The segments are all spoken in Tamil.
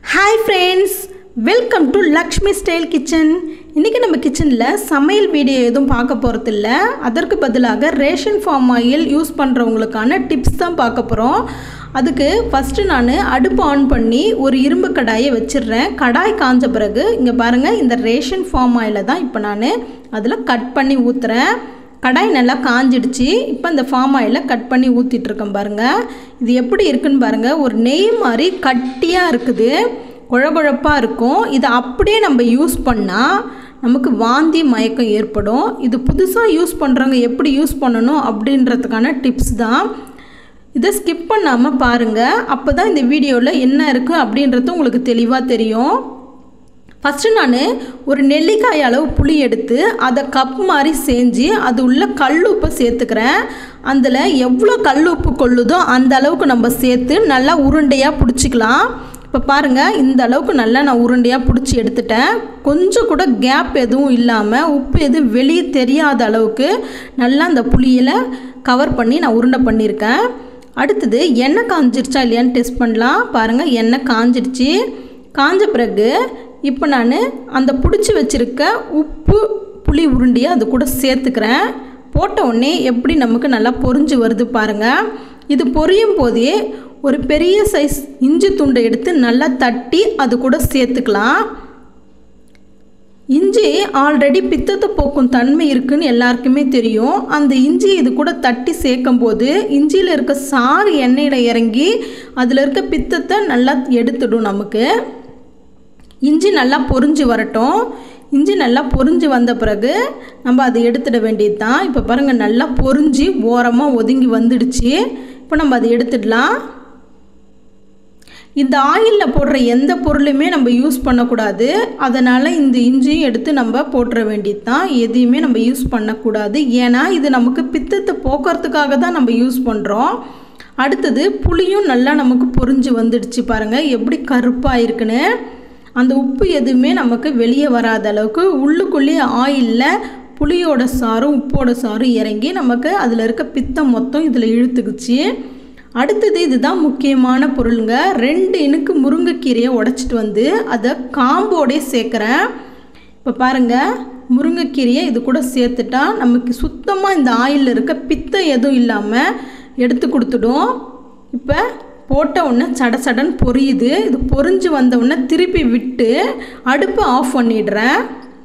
hi friends welcome to Lakshmi style kitchen இன்றைக்கி நம்ம கிச்சனில் சமையல் வீடியோ எதுவும் பார்க்க போகிறதில்ல அதற்கு பதிலாக ரேஷன் ஃபார்ம் ஆயில் யூஸ் பண்ணுறவங்களுக்கான டிப்ஸ் தான் பார்க்க போகிறோம் அதுக்கு ஃபஸ்ட்டு நான் அடுப்பு ஆன் பண்ணி ஒரு இரும்பு கடாயை வச்சிடுறேன் கடாய் காஞ்ச பிறகு இங்கே பாருங்கள் இந்த ரேஷன் ஃபார்ம் ஆயிலை தான் இப்போ நான் அதில் கட் பண்ணி ஊற்றுறேன் கடாய் நல்லா காஞ்சிடுச்சு இப்போ இந்த ஃபார்ம் ஆயிலை கட் பண்ணி ஊற்றிட்டுருக்கேன் பாருங்கள் இது எப்படி இருக்குன்னு பாருங்கள் ஒரு நெய் மாதிரி கட்டியாக இருக்குது குழகுழப்பாக இருக்கும் இதை அப்படியே நம்ம யூஸ் பண்ணால் நமக்கு வாந்தி மயக்கம் ஏற்படும் இது புதுசாக யூஸ் பண்ணுறவங்க எப்படி யூஸ் பண்ணணும் அப்படின்றதுக்கான டிப்ஸ் தான் இதை ஸ்கிப் பண்ணாமல் பாருங்கள் அப்போ தான் இந்த வீடியோவில் என்ன இருக்குது அப்படின்றது உங்களுக்கு தெளிவாக தெரியும் ஃபஸ்ட்டு நான் ஒரு நெல்லிக்காய் அளவு புளி எடுத்து அதை கப் மாதிரி செஞ்சு அது உள்ள கல் உப்பை சேர்த்துக்கிறேன் அதில் எவ்வளோ கல் உப்பு கொள்ளுதோ அந்த அளவுக்கு நம்ம சேர்த்து நல்லா உருண்டையாக பிடிச்சிக்கலாம் இப்போ பாருங்கள் இந்த அளவுக்கு நல்லா நான் உருண்டையாக பிடிச்சி எடுத்துட்டேன் கொஞ்சம் கூட கேப் எதுவும் இல்லாமல் உப்பு எதுவும் வெளியே தெரியாத அளவுக்கு நல்லா அந்த புளியில் கவர் பண்ணி நான் உருண்டை பண்ணியிருக்கேன் அடுத்தது எண்ணெய் காஞ்சிருச்சா இல்லையான்னு டெஸ்ட் பண்ணலாம் பாருங்கள் எண்ணெய் காஞ்சிடுச்சு காஞ்ச பிறகு இப்போ நான் அந்த பிடிச்சி வச்சுருக்க உப்பு புளி உருண்டியை அது கூட சேர்த்துக்கிறேன் போட்ட உடனே எப்படி நமக்கு நல்லா பொரிஞ்சு வருது பாருங்கள் இது பொரியும் போதே ஒரு பெரிய சைஸ் இஞ்சி துண்டை எடுத்து நல்லா தட்டி அது கூட சேர்த்துக்கலாம் இஞ்சி ஆல்ரெடி பித்தத்தை போக்கும் தன்மை இருக்குன்னு எல்லாருக்குமே தெரியும் அந்த இஞ்சி இது கூட தட்டி சேர்க்கும் போது இஞ்சியில் இருக்க சாறு எண்ணெயில் இறங்கி அதில் இருக்க பித்தத்தை நல்லா எடுத்துடும் நமக்கு இஞ்சி நல்லா பொரிஞ்சு வரட்டும் இஞ்சி நல்லா பொரிஞ்சு வந்த பிறகு நம்ம அதை எடுத்துட வேண்டியது தான் இப்போ பாருங்கள் நல்லா பொரிஞ்சு ஓரமாக ஒதுங்கி வந்துடுச்சு இப்போ நம்ம அதை எடுத்துடலாம் இந்த ஆயிலில் போடுற எந்த பொருளுமே நம்ம யூஸ் பண்ணக்கூடாது அதனால் இந்த இஞ்சியும் எடுத்து நம்ம போட்டுற வேண்டியது தான் எதையுமே நம்ம யூஸ் பண்ணக்கூடாது ஏன்னா இது நமக்கு பித்தத்தை போக்குறதுக்காக தான் நம்ம யூஸ் பண்ணுறோம் அடுத்தது புளியும் நல்லா நமக்கு பொரிஞ்சு வந்துடுச்சு பாருங்கள் எப்படி கருப்பாக இருக்குன்னு அந்த உப்பு எதுவுமே நமக்கு வெளியே வராத அளவுக்கு உள்ளுக்குள்ளேயே ஆயிலில் புளியோட சாரும் உப்போட சாரும் இறங்கி நமக்கு அதில் இருக்க பித்தம் மொத்தம் இதில் இழுத்துக்குச்சு அடுத்தது இதுதான் முக்கியமான பொருளுங்க ரெண்டு இனுக்கு முருங்கைக்கீரையை உடச்சிட்டு வந்து அதை காம்போடே சேர்க்குறேன் இப்போ பாருங்கள் முருங்கைக்கீரையை இது கூட சேர்த்துட்டா நமக்கு சுத்தமாக இந்த ஆயிலில் இருக்க பித்தம் எதுவும் இல்லாமல் எடுத்து கொடுத்துடும் இப்போ போட்ட உடனே சட சடன் பொரியுது இது பொரிஞ்சு வந்த உடனே திருப்பி விட்டு அடுப்பை ஆஃப் பண்ணிடுறேன்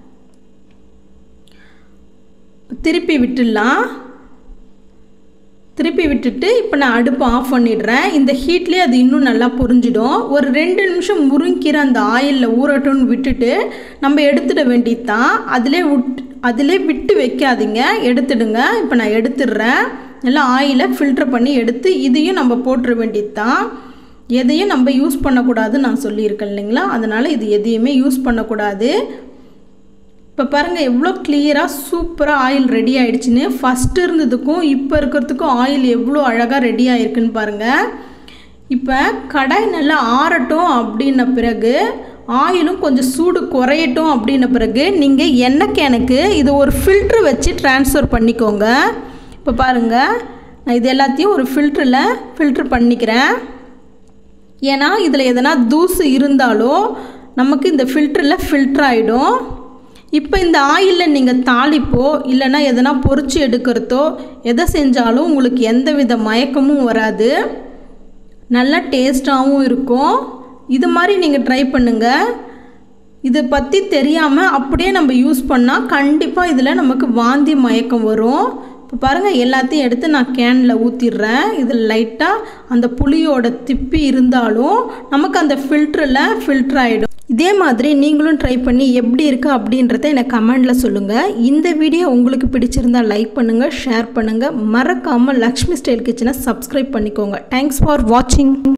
திருப்பி விட்டுடலாம் திருப்பி விட்டுட்டு இப்போ நான் அடுப்பை ஆஃப் பண்ணிடுறேன் இந்த ஹீட்லேயே அது இன்னும் நல்லா பொரிஞ்சிடும் ஒரு ரெண்டு நிமிஷம் முருங்கிற அந்த ஆயிலில் ஊறட்டும்னு விட்டுட்டு நம்ம எடுத்துட வேண்டியது தான் அதிலே விட் அதிலே விட்டு வைக்காதீங்க எடுத்துடுங்க இப்போ நான் எடுத்துடுறேன் நல்லா ஆயிலை ஃபில்டர் பண்ணி எடுத்து இதையும் நம்ம போட்டுற வேண்டியது தான் எதையும் நம்ம யூஸ் பண்ணக்கூடாதுன்னு நான் சொல்லியிருக்கேன் இல்லைங்களா அதனால் இது எதையுமே யூஸ் பண்ணக்கூடாது இப்போ பாருங்கள் எவ்வளோ கிளியராக சூப்பராக ஆயில் ரெடி ஆகிடுச்சின்னு ஃபஸ்ட்டு இருந்ததுக்கும் இப்போ இருக்கிறதுக்கும் ஆயில் எவ்வளோ அழகாக ரெடி ஆகிருக்குன்னு பாருங்கள் இப்போ கடாய் நல்லா ஆறட்டும் அப்படின்ன பிறகு ஆயிலும் கொஞ்சம் சூடு குறையட்டும் அப்படின்ன பிறகு நீங்கள் எண்ணெய் கேனுக்கு இது ஒரு ஃபில்ட்ரு வச்சு ட்ரான்ஸ்ஃபர் பண்ணிக்கோங்க இப்போ பாருங்கள் நான் இது எல்லாத்தையும் ஒரு ஃபில்டரில் ஃபில்ட்ரு பண்ணிக்கிறேன் ஏன்னா இதில் எதனா தூசு இருந்தாலோ நமக்கு இந்த ஃபில்டரில் ஃபில்ட்ரு ஆகிடும் இப்போ இந்த ஆயிலில் நீங்கள் தாளிப்போ இல்லைன்னா எதனா பொறிச்சு எடுக்கிறதோ எதை செஞ்சாலும் உங்களுக்கு எந்த வித மயக்கமும் வராது நல்லா டேஸ்ட்டாகவும் இருக்கும் இது மாதிரி நீங்கள் ட்ரை பண்ணுங்கள் இதை பற்றி தெரியாமல் அப்படியே நம்ம யூஸ் பண்ணால் கண்டிப்பாக இதில் நமக்கு வாந்தி மயக்கம் வரும் இப்போ பாருங்கள் எல்லாத்தையும் எடுத்து நான் கேனில் ஊற்றிடுறேன் இதில் லைட்டாக அந்த புளியோட திப்பி இருந்தாலும் நமக்கு அந்த ஃபில்டரில் ஃபில்டர் ஆகிடும் இதே மாதிரி நீங்களும் ட்ரை பண்ணி எப்படி இருக்குது அப்படின்றத எனக்கு கமெண்டில் சொல்லுங்கள் இந்த வீடியோ உங்களுக்கு பிடிச்சிருந்தால் லைக் பண்ணுங்கள் ஷேர் பண்ணுங்கள் மறக்காமல் லக்ஷ்மி ஸ்டைல் கிச்சனை சப்ஸ்கிரைப் பண்ணிக்கோங்க தேங்க்ஸ் ஃபார் வாட்சிங்